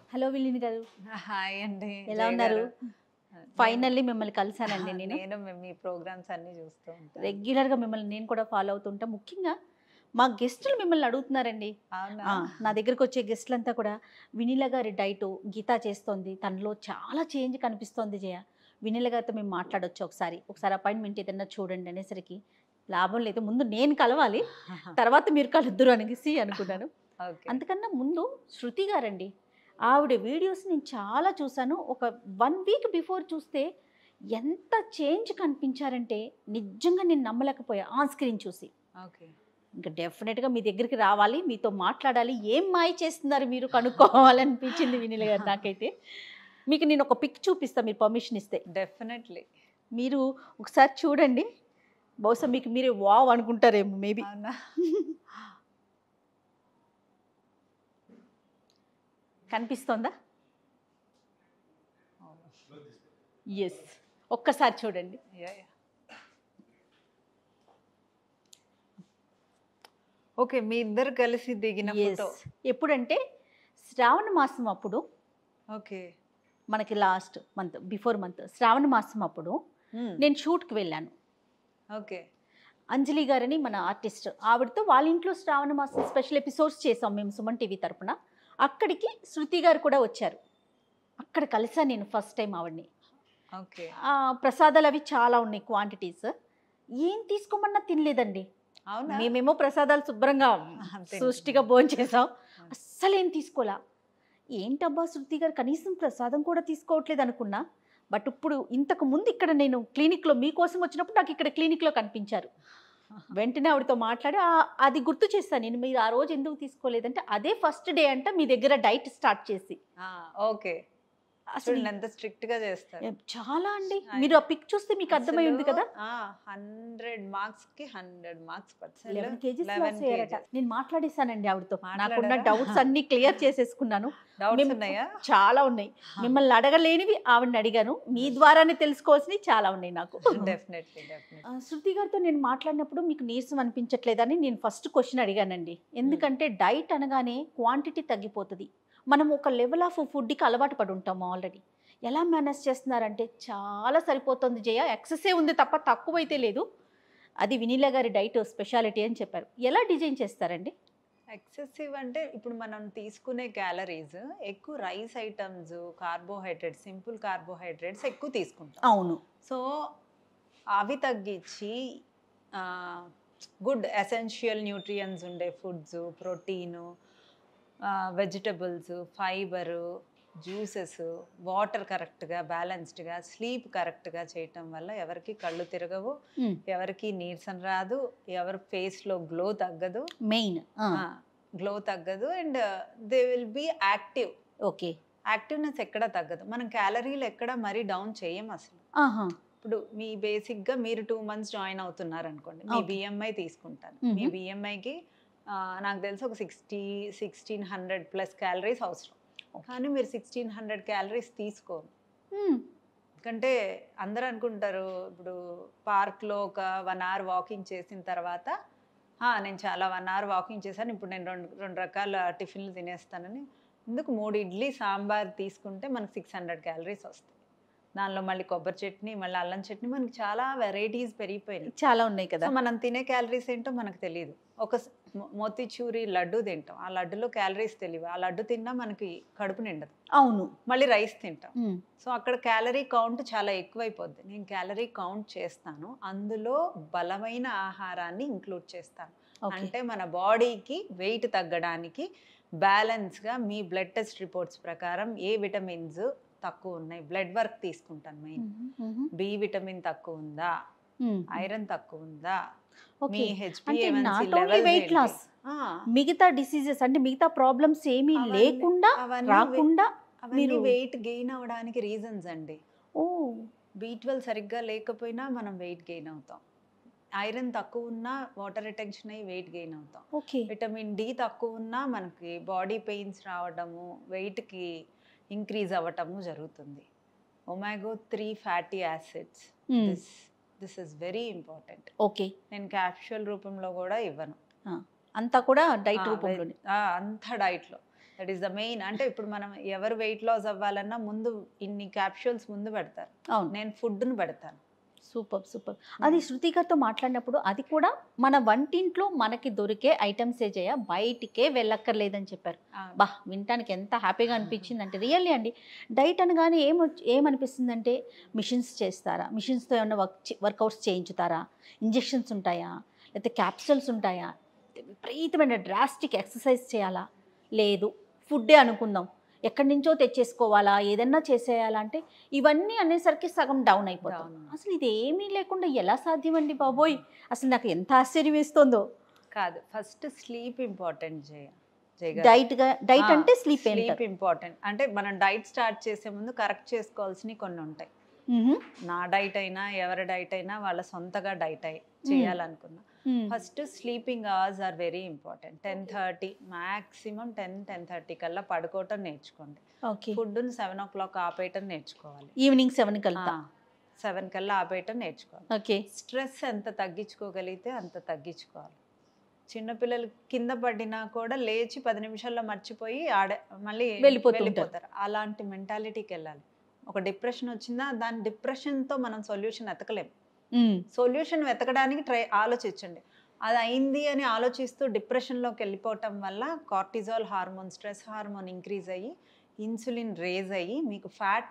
Hello విలీని గారు hi అండి ఎలా జయ ఉన్నారు గారు. ఫైనల్లీ మిమ్మల్ని కలిసానండి నేను నేను మేము మీ ప్రోగ్రామ్స్ అన్ని చూస్తూ ఉంటాను రెగ్యులర్గా మిమ్మల్ని నేను కూడా ఫాలో అవుతుంటా ముఖ్యంగా మా గెస్టులు మిమ్మల్ని అడుగుతున్నారండి అవునా ఆ, నా దగ్గరకు వచ్చే గెస్టులంతా కూడా వినీల గారి డైట్ గీత చేస్తోంది తనలో చాలా చేంజ్ కనిపిస్తోంది జయ వినీల గారితో మేము మాట్లాడొచ్చు ఒకసారి ఒకసారి అపాయింట్మెంట్ ఏదన్నా చూడండి అనేసరికి లాభం లేదు ముందు నేను కలవాలి తర్వాత మీరు కలుద్దురు అనేసి అనుకున్నాను ఓకే అంతకన్నా ముందు శృతి గారండి ఆవిడ వీడియోస్ నేను చాలా చూశాను ఒక వన్ వీక్ బిఫోర్ చూస్తే ఎంత చేంజ్ కనిపించారంటే నిజంగా నేను నమ్మలేకపోయా ఆన్ స్క్రీన్ చూసి ఓకే ఇంకా డెఫినెట్గా మీ దగ్గరికి రావాలి మీతో మాట్లాడాలి ఏం మాయ చేస్తున్నారు మీరు కనుక్కోవాలనిపించింది వినిల్ గారు నాకైతే మీకు నేను ఒక పిక్ చూపిస్తాను మీరు పర్మిషన్ ఇస్తే డెఫినెట్లీ మీరు ఒకసారి చూడండి బహుశా మీకు మీరే వావ్ అనుకుంటారేమో మేబీ అవునా కనిపిస్తోందా అవును. ఎస్ ఒక్కసారి చూడండి Yeah, yeah. ఓకే మీ ఇద్దరు కలిసి దిగిన ఎస్ ఫోటో ఎప్పుడంటే శ్రావణ మాసం అప్పుడు ఓకే మనకి లాస్ట్ మంత్ బిఫోర్ మంత్ శ్రావణ మాసం అప్పుడు నేను షూట్కి వెళ్ళాను ఓకే అంజలి గారని మన ఆర్టిస్ట్ ఆవిడతో వాళ్ళ ఇంట్లో శ్రావణ మాసం స్పెషల్ ఎపిసోడ్స్ చేసాం మేము సుమన్ టీవీ తరపున అక్కడికి శృతి గారు కూడా వచ్చారు అక్కడ కలిసాను నేను ఫస్ట్ టైం ఆవిడని ఓకే ఆ, ప్రసాదాలు అవి చాలా ఉన్నాయి క్వాంటిటీస్ ఏం తీసుకోమన్నా తినలేదండి అవునా మేమేమో ప్రసాదాలు శుభ్రంగా అంతే. సృష్టిగా భోంచేసాం అస్సలు ఏం తీసుకోలా ఏంటబ్బా శృతి గారు కనీసం ప్రసాదం కూడా తీసుకోవట్లేదు అనుకున్నా బట్ ఇప్పుడు ఇంతకు ముందు ఇక్కడ నేను క్లినిక్లో మీకోసం వచ్చినప్పుడు నాకు ఇక్కడ క్లినిక్లో కనిపించారు వెంటనే ఆవిడతో మాట్లాడి "ఆ, అది గుర్తు చేస్తాను నేను మీరు ఆ రోజు ఎందుకు తీసుకోలేదంటే అదే ఫస్ట్ డే అంట మీ దగ్గర డైట్ స్టార్ట్ చేసి ఓకే అసలు చూడండి ఎంత స్ట్రిక్ట్ గా చేస్తారు చాలా అండి ఆయన- మీరు ఆ పిక్ చూస్తే మీకు అర్థమై ఉంది కదా హండ్రెడ్ మార్క్స్ కి hundred marks eleven kgs eleven loss అయ్యారట నేను మాట్లాడేశానండి ఆవిడతో నాకున్న మాట్లాడారా? డౌట్స్ అన్ని క్లియర్ చేసేసుకున్నాను డౌట్స్ మేము- ఉన్నాయా చాలా ఉన్నాయి మిమ్మల్ని అడగలేనివి ఆవిడని అడిగాను మీ ద్వారానే తెలుసుకోవాల్సినవి చాలా ఉన్నాయి నాకు డెఫినెట్లీ డెఫినెట్లీ ఆ, శృతి గారితో నేను మాట్లాడినప్పుడు మీకు నీరసం అనిపించట్లేదని నేను ఫస్ట్ క్వశ్చన్ అడిగానండి ఎందుకంటే డైట్ అనగానే క్వాంటిటీ తగ్గిపోతుంది మనం ఒక లెవెల్ ఆఫ్ ఫుడ్కి అలవాటు పడి ఉంటాము ఆల్రెడీ ఎలా మేనేజ్ చేస్తున్నారంటే చాలా సరిపోతుంది జయ ఎక్సెసే ఉంది తప్ప తక్కువైతే లేదు అది వినీలా గారి డైట్ స్పెషాలిటీ అని చెప్పారు ఎలా డిజైన్ చేస్తారండి ఎక్సెసివ్ అంటే ఇప్పుడు మనం తీసుకునే క్యాలరీస్ ఎక్కువ rice items carbohydrates simple carbohydrates ఎక్కువ తీసుకుంటాం అవును సో అవి తగ్గించి గుడ్ ఎసెన్షియల్ న్యూట్రియన్స్ ఉండే foods protein vegetables fibre juices water కరెక్ట్గా బ్యాలెన్స్డ్గా స్లీప్ కరెక్ట్గా చేయటం వల్ల ఎవరికి కళ్ళు తిరగవు మ్, ఎవరికి నీరసం రాదు ఎవరి ఫేస్లో గ్లో తగ్గదు మెయిన్ గ్లో తగ్గదు and they will be active okay activeness ఎక్కడ తగ్గదు మనం క్యాలరీలు ఎక్కడ మరీ డౌన్ చేయం అసలు ఆహా ఇప్పుడు మీ బేసిక్గా మీరు టూ మంత్స్ జాయిన్ అవుతున్నారు అనుకోండి మీ Okay. బిఎంఐ తీసుకుంటాను Mhm. మీ బిఎంఐకి నాకు తెలిసి ఒక sixty sixteen hundred plus calories అవసరం కానీ మీరు సిక్స్టీన్ హండ్రెడ్ క్యాలరీస్ తీసుకోరు మ్, ఎందుకంటే అందరూ అనుకుంటారు ఇప్పుడు పార్క్లో ఒక వన్ అవర్ వాకింగ్ చేసిన తర్వాత "ఆ, నేను చాలా వన్ అవర్ వాకింగ్ చేశాను ఇప్పుడు నేను రెండు రెండు రకాల టిఫిన్లు తినేస్తానని ఎందుకు మూడు ఇడ్లీ సాంబార్ తీసుకుంటే మనకు సిక్స్ హండ్రెడ్ క్యాలరీస్ వస్తాయి దానిలో మళ్ళీ కొబ్బరి చట్నీ మళ్ళీ అల్లం చట్నీ మనకి చాలా వెరైటీస్ పెరిగిపోయినాయి చాలా ఉన్నాయి కదా సో మనం తినే క్యాలరీస్ ఏంటో మనకు తెలియదు ఒక స్- మొ- మోతీచూరి లడ్డు తింటాం ఆ లడ్డులో క్యాలరీస్ తెలియవు ఆ లడ్డు తిన్నా మనకి కడుపు నిండదు అవును మళ్ళీ రైస్ తింటాం మ్, సో అక్కడ క్యాలరీ కౌంట్ చాలా ఎక్కువైపోద్ది నేను క్యాలరీ కౌంట్ చేస్తాను అందులో బలమైన ఆహారాన్ని ఇంక్లూడ్ చేస్తాను ఓకే అంటే మన బాడీకి వెయిట్ తగ్గడానికి బ్యాలెన్స్గా మీ బ్లడ్ టెస్ట్ రిపోర్ట్స్ ప్రకారం ఏ విటమిన్స్ తక్కువ ఉన్నాయి బ్లడ్ వర్క్ తీసుకుంటాను మెయిన్ మ్మ్, మ్మ్, బి విటమిన్ తక్కువ ఉందా మ్మ్. ఐరన్ తక్కువ ఉందా మీ ఓకే హెచ్పి అంటే నాట్ ఓన్లీ వెయిట్ లాస్ మిగతా డిసీజెస్ అంటే మిగతా ప్రాబ్లమ్స్ ఏమీ అవన్నీ- లేకుండా అవన్నీ రాకుండా అవన్నీ మీరు- వెయిట్ గెయిన్ అవ్వడానికి రీజన్స్ అండి ఓ బీ ట్వెల్వ్ సరిగ్గా లేకపోయినా మనం వెయిట్ గెయిన్ అవుతాం ఐరన్ తక్కువ ఉన్నా వాటర్ రిటెన్షన్ అయ్యి వెయిట్ గెయిన్ అవుతాం ఓకే విటమిన్ డి తక్కువ ఉన్నా మనకి బాడీ పెయిన్స్ రావడము వెయిట్కి ఇంక్రీజ్ అవ్వటము జరుగుతుంది ఒమాగో త్రీ ఫ్యాటీ యాసిడ్స్ మ్మ్. This this is very important okay నేను క్యాప్షువల్ రూపంలో కూడా ఇవ్వను అంతా కూడా డైట్ ఆ, రూపంలోనే ఆ, అంత డైట్లో దట్ ఈస్ ద మెయిన్ అంటే ఇప్పుడు మనం ఎవరు వెయిట్ లాస్ అవ్వాలన్నా ముందు ఇన్ని క్యాప్షూల్స్ ముందు పెడతారు అవును నేను ఫుడ్ను పెడతాను సూపర్ సూపర్ అది శృతి గారితో మాట్లాడినప్పుడు అది కూడా మన వంటింట్లో మనకి దొరికే ఐటమ్సే చేయ బయటికే వెళ్ళక్కర్లేదని చెప్పారు ఆ, బా వినటానికి ఎంత హ్యాపీగా అనిపించింది అంటే రియల్లీ అండి డైట్ అనగానే ఏం ఏమనిపిస్తుందంటే మిషన్స్ చేస్తారా మిషన్స్తో ఏమైనా వర్క్ వర్కౌట్స్ చేయించుతారా ఇంజెక్షన్స్ ఉంటాయా లేకపోతే క్యాప్సూల్స్ ఉంటాయా విపరీతమైన డ్రాస్టిక్ ఎక్సర్సైజ్ చేయాలా లేదు ఫుడ్డే అనుకుందాం ఎక్కడి నుంచో తెచ్చేసుకోవాలా ఏదన్నా చేసేయాలా అంటే ఇవన్నీ అనేసరికి సగం డౌన్ అయిపోతాం Down. అసలు ఇది ఏమీ లేకుండా ఎలా సాధ్యమండి బాబోయ్ అసలు నాకు ఎంత ఆశ్చర్యం వేస్తుందో కాదు ఫస్ట్ స్లీప్ ఇంపార్టెంట్ చేయ జయ డైట్ గా డైట్ అంటే స్లీప్ స్లీప్ ఇంపార్టెంట్ అంటే మనం డైట్ స్టార్ట్ చేసే ముందు కరెక్ట్ చేసుకోవాల్సినవి కొన్ని ఉంటాయి నా డైట్ అయినా ఎవరి డైట్ అయినా వాళ్ళ సొంతగా డైట్ అయి చేయాలనుకున్నా first sleeping hours are very important ten thirty maximum ten ten thirty కల్లా పడుకోవటం నేర్చుకోండి ఓకే ఫుడ్ని సెవెన్ ఓ క్లాక్ ఆపేయటం నేర్చుకోవాలి ఈవినింగ్ సెవెన్ కల్లా సెవెన్ కల్లా ఆపేయటం నేర్చుకోవాలి ఓకే స్ట్రెస్ ఎంత తగ్గించుకోగలిగితే అంత తగ్గించుకోవాలి చిన్నపిల్లలు కింద పడినా కూడా లేచి పది నిమిషాల్లో మర్చిపోయి ఆడ మళ్ళీ వెళ్ళిపోతూ వెళ్ళిపోతారు అలాంటి మెంటాలిటీకి వెళ్ళాలి ఒక డిప్రెషన్ వచ్చిందా దాని డిప్రెషన్తో మనం సొల్యూషన్ ఎతకలేం సొల్యూషన్ వెతకడానికి ట్రై ఆలోచించండి అది అయింది అని ఆలోచిస్తూ డిప్రెషన్లోకి వెళ్ళిపోవటం వల్ల cortisol hormone stress hormone increase అయ్యి ఇన్సులిన్ రేజ్ అయ్యి మీకు ఫ్యాట్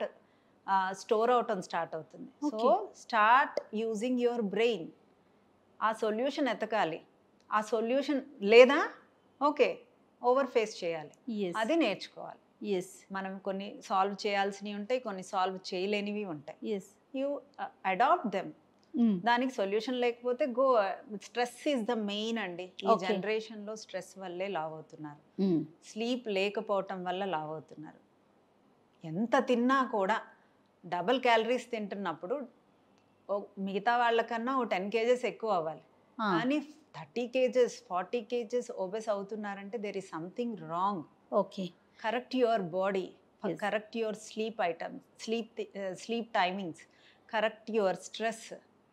స్టోర్ అవటం స్టార్ట్ అవుతుంది so Okay. Start using your brain ఆ సొల్యూషన్ ఎతకాలి ఆ సొల్యూషన్ లేదా ఓకే ఓవర్ ఫేస్ చేయాలి అది నేర్చుకోవాలి ఎస్ మనం కొన్ని సాల్వ్ చేయాల్సినవి ఉంటాయి కొన్ని సాల్వ్ చేయలేనివి ఉంటాయి ఎస్ యూ అడాప్ట్ దెమ్ దానికి సొల్యూషన్ లేకపోతే go stress is the main అండి ఈ Okay. జనరేషన్ లో స్ట్రెస్ వల్లే లావ్ అవుతున్నారు స్లీప్ లేకపోవటం వల్ల లావ్ అవుతున్నారు ఎంత తిన్నా కూడా డబల్ క్యాలరీస్ తింటున్నప్పుడు ఓ- మిగతా వాళ్ళకన్నా ఓ టెన్ కేజెస్ ఎక్కువ అవ్వాలి కానీ thirty kgs forty kgs obese అవుతున్నారంటే there is something wrong okay correct your body Yes. Correct your sleep items sleep sleep timings correct your stress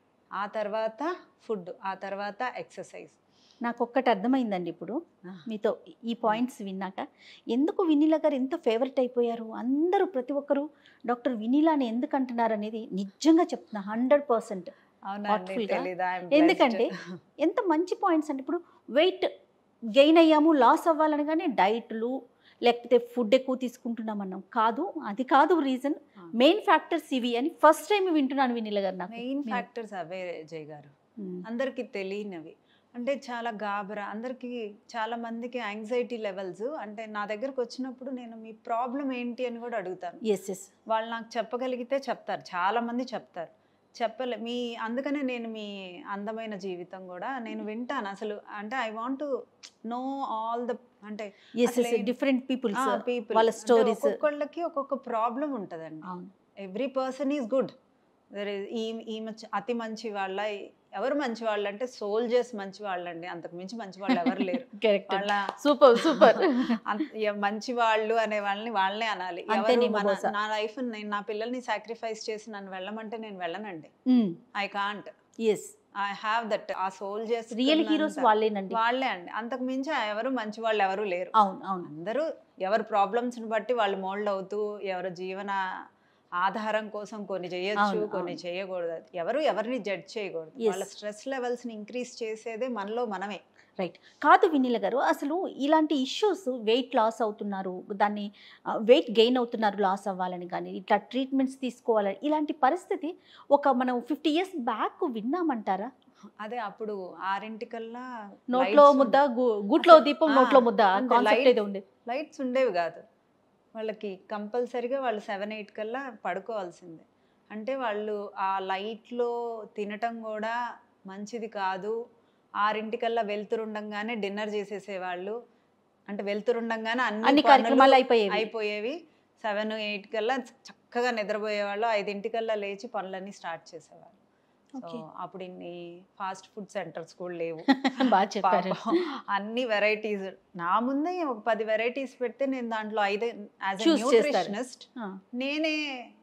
ఆ తర్వాత ఫుడ్ ఆ తర్వాత ఎక్సర్సైజ్ నాకు ఒక్కటి అర్థమైందండి ఇప్పుడు మీతో ఈ పాయింట్స్ విన్నాక ఎందుకు వినీలా గారు ఎంత ఫేవరెట్ అయిపోయారు అందరూ ప్రతి ఒక్కరు డాక్టర్ వినీలాని ఎందుకు అంటున్నారు అనేది నిజంగా చెప్తున్నా హండ్రెడ్ పర్సెంట్ అవునండి Thoughtful గా. తెలీదా I'm ఎందుకంటే blessed. ఎంత మంచి పాయింట్స్ అంటే ఇప్పుడు వెయిట్ గెయిన్ అయ్యాము లాస్ అవ్వాలని కానీ డైట్లు లేకపోతే ఫుడ్ ఎక్కువ తీసుకుంటున్నాం అన్నాం కాదు అది కాదు రీజన్ Ah. మెయిన్ ఫ్యాక్టర్స్ ఇవి అని ఫస్ట్ టైం వింటున్నాను వినీల గారు నాకు మెయిన్ మీ- ఫ్యాక్టర్స్ అవే జయ్ గారు ఉమ్. అందరికీ తెలియనివి అంటే చాలా గాబరా అందరికీ చాలా మందికి యాంగ్జైటీ లెవెల్స్ అంటే నా దగ్గరకు వచ్చినప్పుడు నేను మీ ప్రాబ్లం ఏంటి అని కూడా అడుగుతాను ఎస్ ఎస్ వాళ్ళు నాకు చెప్పగలిగితే చెప్తారు చాలా మంది చెప్తారు చెప్పలే మీ అందుకనే నేను మీ అందమైన జీవితం కూడా నేను వింటాను అసలు అంటే I want to know all the అంటే ఎస్ ఎస్ అసలు డిఫరెంట్ పీపుల్స్ పీపుల్ వాళ్ళ stories. ఒక్కొక్కళ్ళకి ఒక్కొక్క ప్రాబ్లం ఉంటుందండి అవును every person is good there is ఈ ఈమె చ- అతి మంచి వాళ్ళ ఎవరు మంచి వాళ్ళు అంటే సోల్జర్స్ మంచి వాళ్ళండి అంతకు మించి మంచి వాళ్ళు ఎవరు లేరు కరెక్ట్ వాళ్ళ సూపర్ సూపర్ అంత- ఎ- మంచి వాళ్ళు అనే వాళ్ళని వాళ్ళనే అనాలి అంతే ఎవరు నేమో మన- బహుశా. నా లైఫ్ నేను నా పిల్లల్ని సాక్రిఫైస్ చేసి నన్ను వెళ్ళమంటే నేను వెళ్ళనండి I can't yes I have that ఆ సోల్జర్స్ రియల్ హీరోస్ వాళ్ళేనండి వాళ్ళే అండి అంతకు మించి ఎవరు మంచి వాళ్ళు ఎవరు లేరు అవును అవును అందరూ ఎవరి ప్రాబ్లమ్స్ ని బట్టి వాళ్ళు మోల్డ్ అవుతూ ఎవరి జీవన ఆధారం కోసం కొన్ని చేయొచ్చు అవును, కొన్ని అవును. చేయకూడదు ఎవరు ఎవరిని జడ్జ్ చేయకూడదు Yes. వాళ్ళ స్ట్రెస్ లెవెల్స్ ని ఇంక్రీజ్ చేసేదే మనలో మనమే రైట్ కాదు వినీల గారు అసలు ఇలాంటి ఇష్యూస్ వెయిట్ లాస్ అవుతున్నారు దాన్ని వెయిట్ గెయిన్ అవుతున్నారు లాస్ అవ్వాలని కానీ ఇట్లా ట్రీట్మెంట్స్ తీసుకోవాలని ఇలాంటి పరిస్థితి ఒక మనం ఫిఫ్టీ ఇయర్స్ బ్యాక్ విన్నామంటారా అదే అప్పుడు ఆరింటికల్లా నోట్లో ముద్ద గు- గూట్లో దీపం ఆ, నోట్లో ముద్ద అంతే, కాన్సెప్ట్ light. ఏదో ఉండేది లైట్స్ ఉండేవి కాదు వాళ్ళకి కంపల్సరిగా వాళ్ళు సెవెన్ ఎయిట్ కల్లా పడుకోవాల్సిందే అంటే వాళ్ళు ఆ లైట్లో తినటం కూడా మంచిది కాదు ఆరింటికల్లా వెళ్తురుండంగానే డిన్నర్ చేసేసేవాళ్ళు అంటే వెళ్తురుండంగానే అన్ని అన్ని కార్యక్రమాలు పనులు అయిపోయేవి అయిపోయేవి సెవెన్ ఎయిట్ కల్లా చక్కగా నిద్రపోయేవాళ్ళు ఐదింటికల్లా లేచి పనులన్నీ స్టార్ట్ చేసేవాళ్ళు సో Okay. అప్పుడు ఇన్ని ఫాస్ట్ ఫుడ్ సెంటర్స్ కూడా లేవు బాగా చెప్పారు పాపం. అన్ని వెరైటీస్ నా ముందే ఒక పది వెరైటీస్ పెడితే నేను దాంట్లో ఐదే యాజ్ Choose చేస్తారు. న్యూట్రిషనిస్ట్ ఆ, నేనే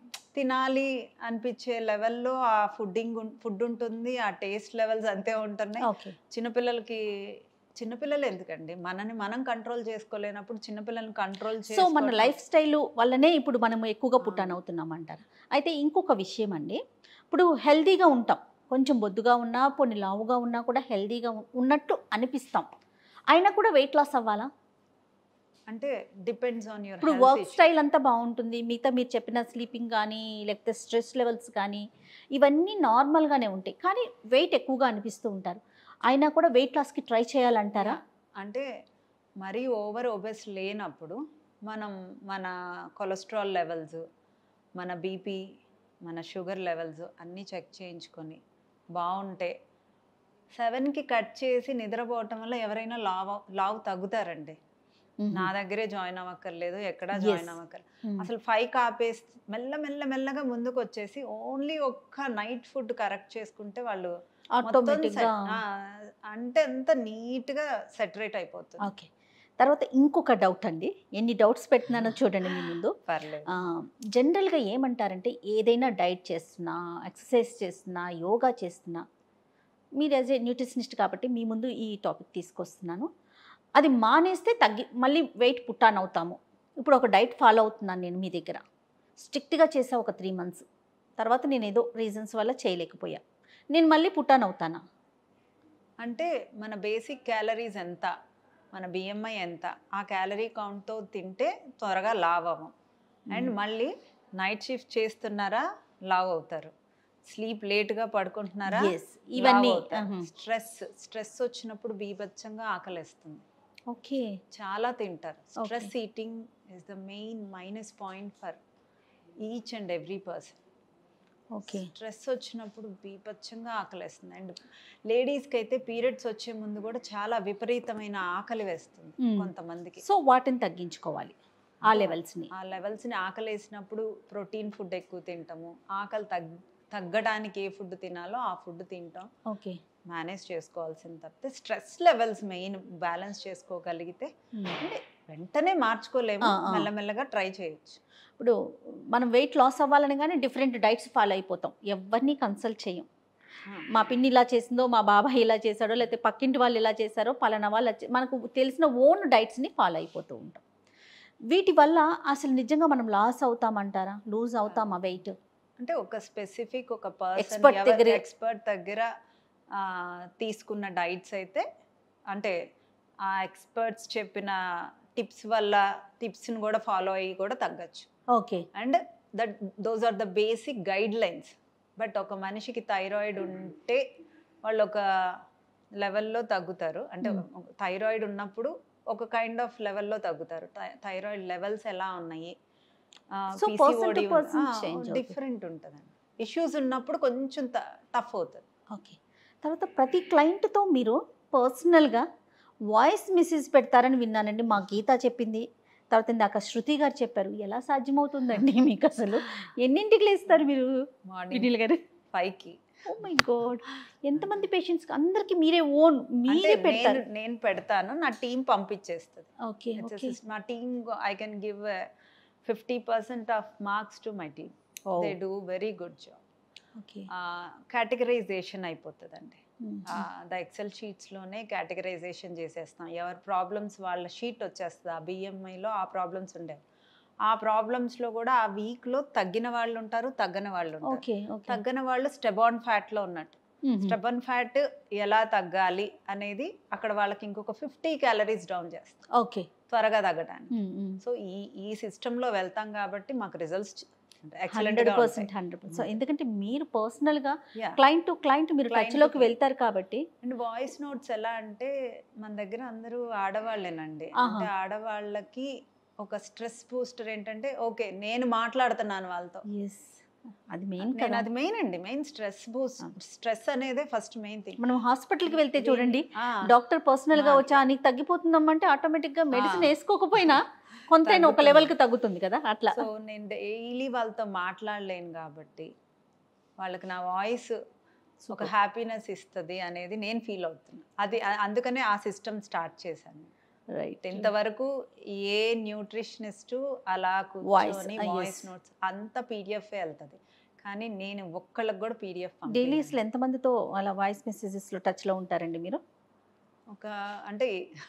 తినాలి అనిపించే లెవెల్లో ఆ ఫుడ్డింగ్ ఫుడ్ ఉంటుంది ఆ టేస్ట్ లెవెల్స్ అంతే ఉంటున్నాయి ఓకే చిన్నపిల్లలకి చిన్నపిల్లలు ఎందుకండి మనని మనం కంట్రోల్ చేసుకోలేనప్పుడు చిన్నపిల్లల్ని కంట్రోల్ సో మన లైఫ్ స్టైల్ వల్లనే ఇప్పుడు మనం ఎక్కువగా ఆ. పుట్టాన్ అవుతున్నాం అంటారు అయితే ఇంకొక విషయం అండి ఇప్పుడు హెల్దీగా ఉంటాం కొంచెం బొద్దుగా ఉన్నా కొన్ని లావుగా ఉన్నా కూడా హెల్దీగా ఉన్నట్టు అనిపిస్తాం అయినా కూడా వెయిట్ లాస్ అవ్వాలా అంటే డిపెండ్స్ ఆన్ యువర్ ఇప్పుడు వర్క్ స్టైల్ అంతా బాగుంటుంది మిగతా మీరు చెప్పిన స్లీపింగ్ కానీ లేకపోతే స్ట్రెస్ లెవెల్స్ కానీ ఇవన్నీ నార్మల్గానే ఉంటాయి కానీ వెయిట్ ఎక్కువగా అనిపిస్తూ ఉంటారు అయినా కూడా వెయిట్ లాస్కి ట్రై చేయాలంటారా అంటే మరీ ఓవర్ ఒబెస్ లేనప్పుడు మనం మన కొలెస్ట్రాల్ లెవెల్స్ మన బీపీ మన షుగర్ లెవెల్స్ అన్నీ చెక్ చేయించుకొని బాగుంటే సెవెన్కి కట్ చేసి నిద్రపోవటం వల్ల ఎవరైనా లావ్ లావ్ తగ్గుతారండి నా దగ్గరే జాయిన్ అవ్వక్కర్లేదు ఎక్కడా Yes. జాయిన్ అవ్వక్కర్లేదు మ్మ్. అసలు ఫైవ్ కాపేసి మెల్ల మెల్ల మెల్లగా ముందుకు వచ్చేసి ఓన్లీ ఒక్క నైట్ ఫుడ్ కరెక్ట్ చేసుకుంటే వాళ్ళు మొత్తం ఆటోమేటిక్గా set- ఆ, అంటే అంత నీట్గా సెటరేట్ అయిపోతుంది ఓకే తర్వాత ఇంకొక డౌట్ అండి ఎన్ని డౌట్స్ పెట్టినానో చూడండి మీ ముందు పర్లేదు ఆ, జనరల్గా ఏమంటారంటే ఏదైనా డైట్ చేస్తున్నా ఎక్సర్సైజ్ చేస్తున్నా యోగా చేస్తున్నా మీరు యాజ్ ఏ న్యూట్రిషనిస్ట్ కాబట్టి మీ ముందు ఈ టాపిక్ తీసుకొస్తున్నాను అది మానేస్తే తగ్గి మళ్ళీ వెయిట్ పుట్టాన్ అవుతాము ఇప్పుడు ఒక డైట్ ఫాలో అవుతున్నాను నేను మీ దగ్గర స్ట్రిక్ట్గా చేసా ఒక త్రీ మంత్స్ తర్వాత నేను ఏదో రీజన్స్ వల్ల చేయలేకపోయా నేను మళ్ళీ పుట్టాన్ అవుతానా అంటే మన బేసిక్ క్యాలరీస్ ఎంత మన బిఎంఐ ఎంత ఆ క్యాలరీ కౌంట్తో తింటే త్వరగా లావ్ అవ్వం అండ్ మళ్ళీ నైట్ షిఫ్ట్ చేస్తున్నారా లావ్ అవుతారు స్లీప్ లేట్గా పడుకుంటున్నారా Yes, ఇవన్నీ స్ట్రెస్ స్ట్రెస్ వచ్చినప్పుడు బీభత్సంగా ఆకలేస్తుంది ఓకే చాలా తింటారు stress eating is the main minus point for each and every person okay stress వచ్చినప్పుడు బీభత్సంగా ఆకలేస్తుంది అండ్ లేడీస్కి అయితే పీరియడ్స్ వచ్చే ముందు కూడా చాలా విపరీతమైన ఆకలి వేస్తుంది Hmm. కొంతమందికి సో వాటిని తగ్గించుకోవాలి ఆ లెవెల్స్ని ఆ లెవెల్స్ని ఆకలేసినప్పుడు ప్రోటీన్ ఫుడ్ ఎక్కువ తింటాము ఆకలి తగ్ తగ్గడానికి ఏ ఫుడ్ తినాలో ఆ ఫుడ్ తింటాం ఓకే మేనేజ్ చేసుకోవాల్సింది తప్పితే స్ట్రెస్ లెవెల్స్ మెయిన్ బ్యాలెన్స్ చేసుకోగలిగితే అంటే వెంటనే మార్చుకోలేము ఆ, ఆ. మెల్లమెల్లగా ట్రై చేయొచ్చు ఇప్పుడు మనం వెయిట్ లాస్ అవ్వాలని కానీ డిఫరెంట్ డైట్స్ ఫాలో అయిపోతాం ఎవరిని కన్సల్ట్ చేయం మా పిన్ని ఇలా చేసిందో మా బాబాయ్ ఇలా చేశాడో లేకపోతే పక్కింటి వాళ్ళు ఇలా చేశారో పలానా వాళ్ళు ఇలా చే- మనకు తెలిసిన ఓన్ డైట్స్ని ఫాలో అయిపోతూ ఉంటాం వీటి వల్ల అసలు నిజంగా మనం లాస్ అవుతామంటారా లూజ్ అవుతామా వెయిట్ అంటే ఒక స్పెసిఫిక్ ఒక Expert పర్సన్ దగ్గరే- ఎక్స్పర్ట్ దగ్గర ఆ, తీసుకున్న డైట్స్ అయితే అంటే ఆ ఎక్స్పర్ట్స్ చెప్పిన టిప్స్ వల్ల టిప్స్ని కూడా ఫాలో అయ్యి కూడా తగ్గచ్చు okay and that those are the basic guidelines but ఒక మనిషికి థైరాయిడ్ ఉంటే వాళ్ళు ఒక లెవెల్లో తగ్గుతారు అంటే Hmm. థైరాయిడ్ ఉన్నప్పుడు ఒక కైండ్ ఆఫ్ లెవెల్లో తగ్గుతారు థైరాయిడ్ లెవెల్స్ ఎలా ఉన్నాయి So, person to person change అవుతుంది. డిఫరెంట్ ఉంటుందండి ఇష్యూస్ ఉన్నప్పుడు కొంచెం టఫ్ అవుతుంది ఓకే తర్వాత ప్రతి క్లయింట్తో మీరు పర్సనల్గా వాయిస్ మెసేజ్ పెడతారని విన్నానండి మా గీత చెప్పింది తర్వాత ఇందాక శృతి గారు చెప్పారు ఎలా సాధ్యమవుతుందండి మీకు అసలు ఎన్నింటికి లేస్తారు మీరు మార్నింగ్ వినిల్ గారు పైకి ఓ మై గాడ్ ఎంతమంది పేషెంట్స్ అందరికి మీరే ఓన్ అంటే మీరే పెడతారు నేను నేను పెడతాను నా టీం పంపించేస్తుంది okay It's a okay system. My team, go- I can give fifty percent of marks to my team they do very good job okay categorization అయిపోతుందండి ద ఎక్సెల్ షీట్స్లోనే కేటగరైజేషన్ చేసేస్తాం ఎవరి ప్రాబ్లమ్స్ వాళ్ళ షీట్ వచ్చేస్తుంది ఆ బిఎంఐలో ఆ problems ఉండేవి ఆ ప్రాబ్లమ్స్లో కూడా ఆ వీక్లో తగ్గిన వాళ్ళు ఉంటారు తగ్గని వాళ్ళు ఉంటారు ఓకే ఓకే తగ్గని వాళ్ళు స్టెబాన్ ఫ్యాట్లో ఉన్నట్టు స్టెబన్ ఫ్యాట్ ఎలా తగ్గాలి అనేది అక్కడ వాళ్ళకి ఇంకొక ఫిఫ్టీ క్యాలరీస్ డౌన్ చేస్తాం ఓకే త్వరగా తగ్గడానికి సో ఈ ఈ సిస్టంలో వెళ్తాం కాబట్టి మాకు results hundred percent hundred so ఎందుకంటే మీరు పర్సనల్గా Yeah. క్లయింట్ టు క్లయింట్ మీరు Client to టచ్లోకి client. వెళ్తారు కాబట్టి అండ్ వాయిస్ నోట్స్ ఎలా అంటే మన దగ్గర అందరూ ఆడవాళ్ళేనండి ఆహా. అంటే ఆడవాళ్ళకి ఒక స్ట్రెస్ బూస్టర్ ఏంటంటే ఓకే నేను మాట్లాడుతున్నాను వాళ్ళతో ఎస్ అది మెయిన్ నేను కదా అది మెయిన్ అండి మెయిన్ స్ట్రెస్ బూస్ట్ స్ట్రెస్ అనేదే ఫస్ట్ మెయిన్ థింగ్ మనం హాస్పిటల్కి వెళ్తే చూడండి డాక్టర్ పర్సనల్ గా వచ్చా నీకు తగ్గిపోతుందమ్మంటే ఆటోమేటిక్ గా మెడిసిన్ ఆ. వేసుకోకపోయినా కొంతైనా ఒక తగ్గుతుంది. లెవెల్ కి తగ్గుతుంది కదా అట్లా సో నేను డైలీ వాళ్ళతో మాట్లాడలేను కాబట్టి వాళ్ళకి నా వాయిస్ ఒక హ్యాపీనెస్ ఇస్తుంది అనేది నేను ఫీల్ అవుతున్నా అది అ- అందుకనే ఆ సిస్టమ్ స్టార్ట్ చేశాను రైట్ ఇంతవరకు ఏ న్యూట్రిషనిస్ట్ అలా Voice, కూర్చొని ah, yes. వాయిస్ నోట్స్ అంత పీడిఎఫ్ వెళ్తుంది కానీ నేను ఒక్కళ్ళకి కూడా పీడిఎఫ్ డైలీ అసలు ఎంతమందితో అలా వాయిస్ మెసేజెస్ లో టచ్ లో ఉంటారండి మీరు ఒక అంటే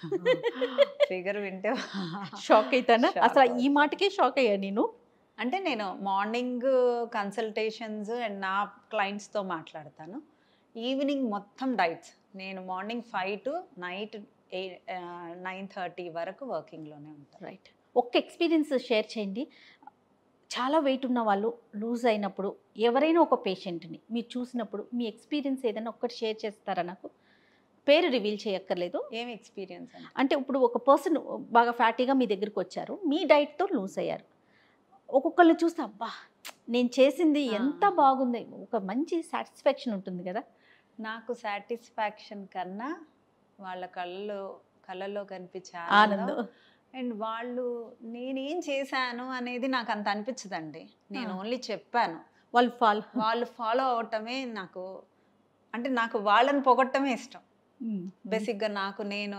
ఫిగర్ వింటే షాక్ అవుతానా Shock అసలు ఈ అవుతా. మాటకే షాక్ అయ్యా నేను అంటే నేను మార్నింగ్ కన్సల్టేషన్స్ అండ్ నా క్లయింట్స్తో మాట్లాడతాను ఈవినింగ్ మొత్తం డైట్స్ నేను మార్నింగ్ ఫైవ్ టు నైట్ ఏ నైన్ థర్టీ వరకు వర్కింగ్లోనే ఉంటాను రైట్ ఒక్క ఎక్స్పీరియన్స్ షేర్ చేయండి చాలా వెయిట్ ఉన్న వాళ్ళు లూజ్ అయినప్పుడు ఎవరైనా ఒక పేషెంట్ని మీరు చూసినప్పుడు మీ ఎక్స్పీరియన్స్ ఏదైనా ఒక్కటి షేర్ చేస్తారా నాకు పేరు రివీల్ చేయక్కర్లేదు ఏం ఎక్స్పీరియన్స్ అంటే అంటే ఇప్పుడు ఒక పర్సన్ బాగా ఫ్యాటీగా మీ దగ్గరికి వచ్చారు మీ డైట్తో లూజ్ అయ్యారు ఒక్కొక్కరిని చూస్తే అబ్బా నేను చేసింది ఎంత ఆ. బాగుంది ఒక మంచి సాటిస్ఫాక్షన్ ఉంటుంది కదా నాకు సాటిస్ఫాక్షన్ కన్నా వాళ్ళ కళ్ళలో కళ్ళల్లో కనిపించే ఆనందం ఆనందం అండ్ వాళ్ళు నేనేం చేశాను అనేది నాకు అంత అనిపించదండి నేను ఆ. ఓన్లీ చెప్పాను వాళ్ళు ఫాల్ వాళ్ళు ఫాలో అవటమే నాకు అంటే నాకు వాళ్ళని పొగట్టమే ఇష్టం బేసిక్గా నాకు నేను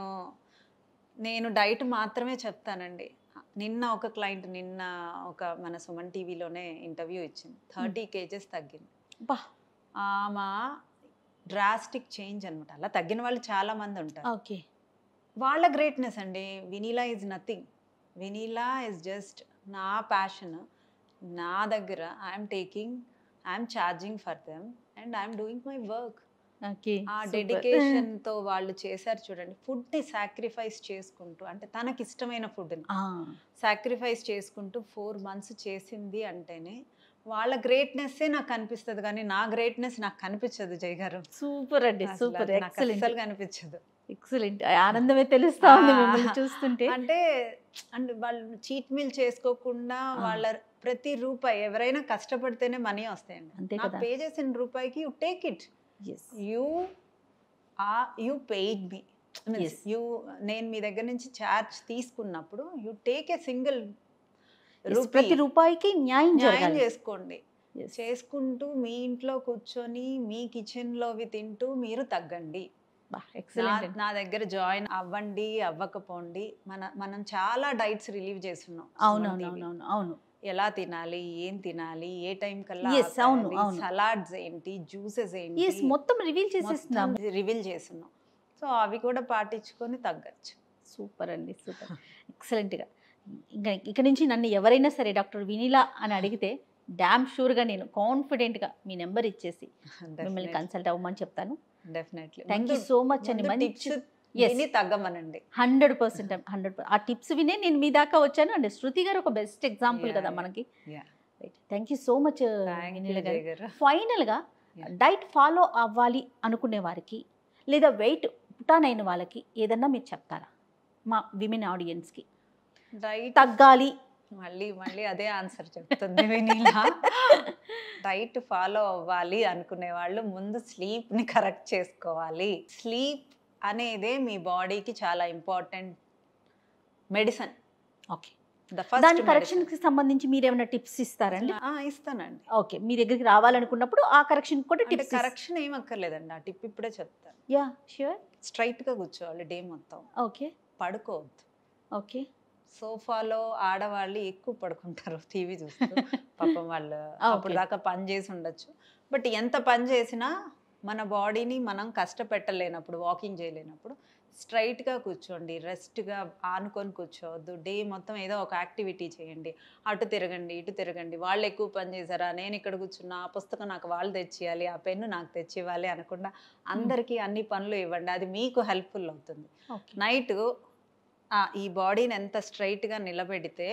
నేను డైట్ మాత్రమే చెప్తానండి నిన్న ఒక క్లయింట్ నిన్న ఒక మన సుమన్ టీవీలోనే ఇంటర్వ్యూ ఇచ్చింది థర్టీ కేజెస్ తగ్గింది బా ఆమె డ్రాస్టిక్ చేంజ్ అనమాట అలా తగ్గిన వాళ్ళు చాలా మంది ఉంటారు ఓకే వాళ్ళ గ్రేట్నెస్ అండి Vinila is nothing Vinila is just నా ప్యాషన్ నా దగ్గర I'm taking I'm charging for them and I'm doing my work okay ఆ డెడికేషన్ తో వాళ్ళు చేశారు చూడండి ఫుడ్ ని సాక్రిఫైస్ చేసుకుంటూ అంటే తనకి ఇష్టమైన ఫుడ్ ని సాక్రిఫైస్ చేసుకుంటూ ఫోర్ మంత్స్ చేసింది అంటేనే వాళ్ళ గ్రేట్నెస్ నాకు కనిపిస్తుంది కానీ నా గ్రేట్నెస్ నాకు కనిపించదు జై గారు సూపర్ అండి అసలు సూపర్ అది నాకు ఎక్సలెంట్ అస్సలు కనిపించదు ఎక్సలెంట్ ఆనందమే తెలుస్తా ఉంది ఆ. మిమ్మల్ని చూస్తుంటే అంటే అంటే వాళ్ళు చీట్ మీల్ చేసుకోకుండా ఆ. వాళ్ళ ప్రతి రూపాయి ఎవరైనా కష్టపడితేనే మనీ వస్తాయండి అంతే నాకు కదా పే చేసిన రూపాయికి you take it yes you ah you paid me Yes. You నేను మీ దగ్గర నుంచి ఛార్జ్ తీసుకున్నప్పుడు యూ టేక్ ఏ సింగిల్ ప్రతి రూపాయికి న్యాయం న్యాయం జరగాలి చేసుకోండి Yes. చేసుకుంటూ మీ ఇంట్లో కూర్చొని మీ కిచెన్లోవి తింటూ మీరు తగ్గండి బా, నా excellent అండి. నా దగ్గర జాయిన్ అవ్వండి అవ్వకపోండి మన మనం చాలా డైట్స్ రిలీవ్ చేస్తున్నాం అవును సుమన్ అవును TV. అవును అవును అవును ఎలా తినాలి ఏం తినాలి ఏ టైం కల్లా Yes, అవును, అవును. సలాడ్స్ ఏంటి జ్యూసెస్ ఏంటి ఎస్ మొత్తం రివీల్ చేసేస్తున్నాము రివీల్ చేస్తున్నాం సో అవి కూడా పాటించుకొని తగ్గచ్చు సూపర్ అండి సూపర్ ఎక్సలెంట్గా ఇంకా ఇక నుంచి నన్ను ఎవరైనా సరే డాక్టర్ వినీలా అని అడిగితే డ్యామ్ షూర్గా నేను కాన్ఫిడెంట్గా మీ నెంబర్ ఇచ్చేసి మిమ్మల్ని కన్సల్ట్ అవ్వమని చెప్తాను definitely thank you so much అండి మంచి టిప్స్ Yes. విని తగ్గమనండి హండ్రెడ్ పర్సెంట్ హండ్రెడ్ ఆ టిప్స్ వినే నేను మీ దాకా వచ్చాను అండ్ శృతి గారు ఒక బెస్ట్ ఎగ్జాంపుల్ Yeah, కదా yeah. మనకి Yeah. Thank you so much thank you Vinila garu Jaya గారు ఫైనల్గా Yeah. డైట్ ఫాలో అవ్వాలి అనుకునే వారికి లేదా వెయిట్ పుటానైన వాళ్ళకి ఏదన్నా మీరు చెప్తారా మా విమెన్ ఆడియన్స్కి డైట్ తగ్గాలి మళ్ళీ మళ్ళీ అదే ఆన్సర్ చెప్తుంది వినీలా డైట్ ఫాలో అవ్వాలి అనుకునే వాళ్ళు ముందు స్లీప్ ని కరెక్ట్ చేసుకోవాలి స్లీప్ అనేదే మీ బాడీకి చాలా ఇంపార్టెంట్ మెడిసిన్ ఓకే ద దాని ఫస్ట్ కరెక్షన్కి సంబంధించి మీరు ఏమైనా టిప్స్ ఇస్తారండి ఇస్తానండి ఓకే మీ దగ్గరికి రావాలనుకున్నప్పుడు ఆ కరెక్షన్ కూడా అంటే టిప్స్ కరెక్షన్ ఏం అక్కర్లేదండి ఆ టిప్ ఇప్పుడే చెప్తాను యా ష్యూర్ స్ట్రైట్ గా కూర్చోవాలి డే మొత్తం ఓకే పడుకోవద్దు ఓకే సోఫాలో ఆడవాళ్ళు ఎక్కువ పడుకుంటారు టీవీ చూస్తూ పాపం వాళ్ళు Okay. అప్పుడు దాకా పని చేసి ఉండొచ్చు బట్ ఎంత పని చేసినా మన బాడీని మనం కష్టపెట్టలేనప్పుడు వాకింగ్ చేయలేనప్పుడు స్ట్రైట్గా కూర్చోండి రెస్ట్గా ఆనుకొని కూర్చోవద్దు డే మొత్తం ఏదో ఒక యాక్టివిటీ చేయండి అటు తిరగండి ఇటు తిరగండి వాళ్ళు ఎక్కువ పని చేశారా నేను ఇక్కడ కూర్చున్నా ఆ పుస్తకం నాకు వాళ్ళు తెచ్చియాలి ఆ పెన్ను నాకు తెచ్చివ్వాలి అనకుండా అందరికీ అన్ని పనులు ఇవ్వండి అది మీకు హెల్ప్ఫుల్ అవుతుంది ఓకే నైట్ ఈ బాడీని ఎంత స్ట్రైట్గా నిలబెడితే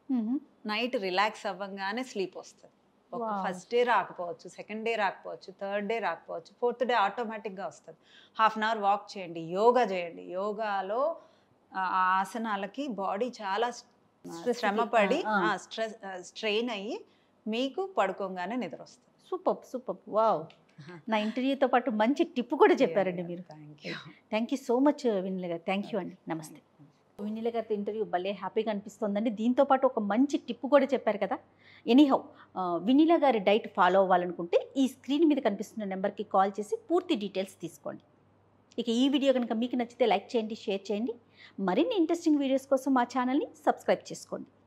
నైట్ రిలాక్స్ అవ్వగానే స్లీప్ వస్తుంది ఒక Wow. ఫస్ట్ డే రాకపోవచ్చు సెకండ్ డే రాకపోవచ్చు థర్డ్ డే రాకపోవచ్చు ఫోర్త్ డే ఆటోమేటిక్గా వస్తుంది హాఫ్ అన్ అవర్ వాక్ చేయండి యోగా చేయండి యోగాలో ఆ ఆ ఆసనాలకి బాడీ చాలా Stress శ్రమ కి, పడి ఆ, ఆ. స్ట్రెస్ స్ట్రెయిన్ అయ్యి మీకు పడుకోగానే నిద్ర వస్తుంది సూపర్ సూపర్ వావ్ నా ఇంటర్వ్యూతో పాటు మంచి టిప్ కూడా చెప్పారండి మీరు thank you thank you so much Vinila garu thank you అండి నమస్తే వినిల గారితో ఇంటర్వ్యూ భలే హ్యాపీగా అనిపిస్తుందండి దీంతో పాటు ఒక మంచి టిప్ కూడా చెప్పారు కదా ఎనీహౌ వినిలా గారి డైట్ ఫాలో అవ్వాలనుకుంటే ఈ స్క్రీన్ మీద కనిపిస్తున్న నెంబర్కి కాల్ చేసి పూర్తి డీటెయిల్స్ తీసుకోండి ఇక ఈ వీడియో కనుక మీకు నచ్చితే లైక్ చేయండి షేర్ చేయండి మరిన్ని ఇంట్రెస్టింగ్ వీడియోస్ కోసం మా ఛానల్ని సబ్స్క్రైబ్ చేసుకోండి